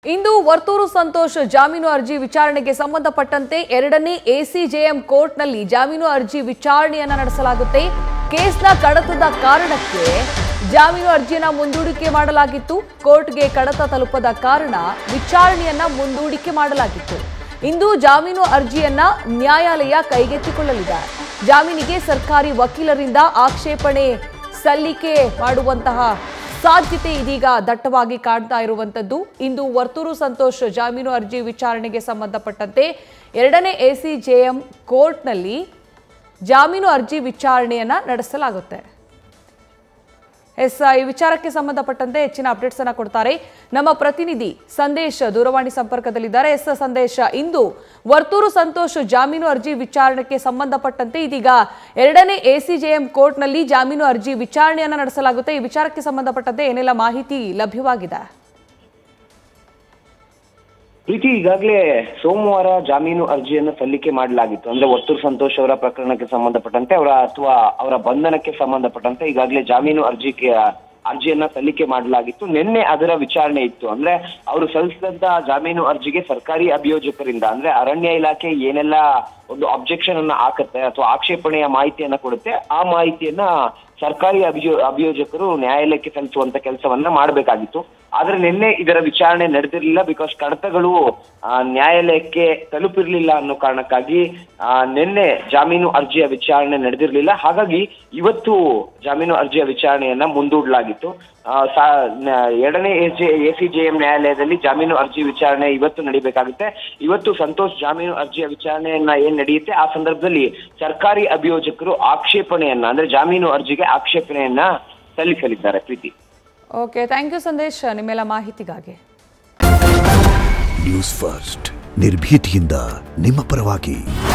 ಇಂದು ವರ್ತೂರು ಸಂತೋಷ್ ಜಾಮೀನು ಅರ್ಜಿ ವಿಚಾರಣೆಗೆ ಸಂಬಂಧಪಟ್ಟಂತೆ ಎರಡನೇ ಎಸಿಜೆಎಂ ಕೋರ್ಟ್ನಲ್ಲಿ ಜಾಮೀನು ಅರ್ಜಿ ವಿಚಾರಣೆಯನ್ನ ನಡೆಸಲಾಗುತ್ತೆ ಕೇಸ್ನ ಕಡತದ ಕಾರಣಕ್ಕೆ ಜಾಮೀನು ಅರ್ಜಿಯನ್ನ ಮುಂದೂಡಿಕೆ ಮಾಡಲಾಗಿತ್ತು ಕೋರ್ಟ್ಗೆ ಕಡತ ತಲುಪದ ಕಾರಣ ವಿಚಾರಣೆಯನ್ನ ಮುಂದೂಡಿಕೆ ಮಾಡಲಾಗಿತ್ತು ಇಂದು ಜಾಮೀನು ಅರ್ಜಿಯನ್ನ ನ್ಯಾಯಾಲಯ ಕೈಗೆತ್ತಿಕೊಳ್ಳಲಿದೆ ಜಾಮೀನಿಗೆ ಸರ್ಕಾರಿ ವಕೀಲರಿಂದ ಆಕ್ಷೇಪಣೆ ಸಲ್ಲಿಕೆ ಮಾಡುವಂತಹ ಸಾಧ್ಯತೆ ಇದೀಗ ದಟ್ಟವಾಗಿ ಕಾಣ್ತಾ ಇರುವಂತದ್ದು ಇಂದು ವರ್ತೂರು ಸಂತೋಷ್ ಜಾಮೀನು ಅರ್ಜಿ ವಿಚಾರಣೆಗೆ ಸಂಬಂಧಪಟ್ಟಂತೆ ಎರಡನೇ ಎಸಿಜೆಎಂ ಕೋರ್ಟ್ನಲ್ಲಿ ಜಾಮೀನು ಅರ್ಜಿ ವಿಚಾರಣೆಯನ್ನ ನಡೆಸಲಾಗುತ್ತೆ ಎಸ್ ಈ ವಿಚಾರಕ್ಕೆ ಸಂಬಂಧಪಟ್ಟಂತೆ ಹೆಚ್ಚಿನ ಅಪ್ಡೇಟ್ಸ್ ಅನ್ನ ಕೊಡ್ತಾರೆ ನಮ್ಮ ಪ್ರತಿನಿಧಿ ಸಂದೇಶ್ ದೂರವಾಣಿ ಸಂಪರ್ಕದಲ್ಲಿದ್ದಾರೆ ಎಸ್ ಸಂದೇಶ್ ಇಂದು ವರ್ತೂರು ಸಂತೋಷ್ ಜಾಮೀನು ಅರ್ಜಿ ವಿಚಾರಣೆಗೆ ಸಂಬಂಧಪಟ್ಟಂತೆ ಇದೀಗ ಎರಡನೇ ಎಸಿಜೆಎಂ ಕೋರ್ಟ್ನಲ್ಲಿ ಜಾಮೀನು ಅರ್ಜಿ ವಿಚಾರಣೆಯನ್ನ ನಡೆಸಲಾಗುತ್ತೆ ಈ ವಿಚಾರಕ್ಕೆ ಸಂಬಂಧಪಟ್ಟಂತೆ ಏನೆಲ್ಲ ಮಾಹಿತಿ ಲಭ್ಯವಾಗಿದೆ ಪ್ರೀತಿ ಈಗಾಗಲೇ ಸೋಮವಾರ ಜಾಮೀನು ಅರ್ಜಿಯನ್ನು ಸಲ್ಲಿಕೆ ಮಾಡಲಾಗಿತ್ತು ಅಂದ್ರೆ ವರ್ತೂರ್ ಸಂತೋಷ್ ಅವರ ಪ್ರಕರಣಕ್ಕೆ ಸಂಬಂಧಪಟ್ಟಂತೆ ಅವರ ಅಥವಾ ಅವರ ಬಂಧನಕ್ಕೆ ಸಂಬಂಧಪಟ್ಟಂತೆ ಈಗಾಗಲೇ ಜಾಮೀನು ಅರ್ಜಿಗೆ ಅರ್ಜಿಯನ್ನ ಸಲ್ಲಿಕೆ ಮಾಡಲಾಗಿತ್ತು ನಿನ್ನೆ ಅದರ ವಿಚಾರಣೆ ಇತ್ತು ಅಂದ್ರೆ ಅವರು ಸಲ್ಲಿಸಿದಂತ ಜಾಮೀನು ಅರ್ಜಿಗೆ ಸರ್ಕಾರಿ ಅಭಿಯೋಜಕರಿಂದ ಅಂದ್ರೆ ಅರಣ್ಯ ಇಲಾಖೆ ಏನೆಲ್ಲ ಒಂದು ಅಬ್ಜೆಕ್ಷನ್ ಅನ್ನ ಹಾಕುತ್ತೆ ಅಥವಾ ಆಕ್ಷೇಪಣೆಯ ಮಾಹಿತಿಯನ್ನ ಕೊಡುತ್ತೆ ಆ ಮಾಹಿತಿಯನ್ನ ಸರ್ಕಾರಿ ಅಭಿಯೋ ಅಭಿಯೋಜಕರು ನ್ಯಾಯಾಲಯಕ್ಕೆ ಸಲ್ಲಿಸುವಂತ ಕೆಲಸವನ್ನ ಮಾಡಬೇಕಾಗಿತ್ತು ಆದ್ರೆ ನಿನ್ನೆ ಇದರ ವಿಚಾರಣೆ ನಡೆದಿರಲಿಲ್ಲ ಬಿಕಾಸ್ ಕಡತಗಳು ಆ, ನ್ಯಾಯಾಲಯಕ್ಕೆ ತಲುಪಿರ್ಲಿಲ್ಲ ಅನ್ನೋ ಕಾರಣಕ್ಕಾಗಿ ಆ, ನಿನ್ನೆ ಜಾಮೀನು ಅರ್ಜಿಯ ವಿಚಾರಣೆ ನಡೆದಿರಲಿಲ್ಲ ಹಾಗಾಗಿ ಇವತ್ತು ಜಾಮೀನು ಅರ್ಜಿಯ ವಿಚಾರಣೆಯನ್ನ ಮುಂದೂಡಲಾಗಿತ್ತು ಆ, ಸಾ- ನ- ಎರಡನೇ ಎಸಿಜೆಎಂ ನ್ಯಾಯಾಲಯದಲ್ಲಿ ಜಾಮೀನು ಅರ್ಜಿ ವಿಚಾರಣೆ ಇವತ್ತು ನಡಿಬೇಕಾಗುತ್ತೆ ಇವತ್ತು ಸಂತೋಷ್ ಜಾಮೀನು ಅರ್ಜಿಯ ವಿಚಾರಣೆಯನ್ನ ಏನ್ ನಡೆಯುತ್ತೆ ಆ ಸಂದರ್ಭದಲ್ಲಿ ಸರ್ಕಾರಿ ಅಭಿಯೋಜಕರು ಆಕ್ಷೇಪಣೆಯನ್ನ ಅಂದ್ರೆ ಜಾಮೀನು ಅರ್ಜಿಗೆ ಆಕ್ಷೇಪಣೆಯನ್ನ ಸಲ್ಲಿಸಲಿದ್ದಾರೆ Preethi okay thank you Sandesh ನಿಮ್ಮೆಲ್ಲ ಮಾಹಿತಿಗಾಗಿ ನ್ಯೂಸ್ ಫಸ್ಟ್ ನಿರ್ಭೀತಿಯಿಂದ ನಿಮ್ಮ ಪರವಾಗಿ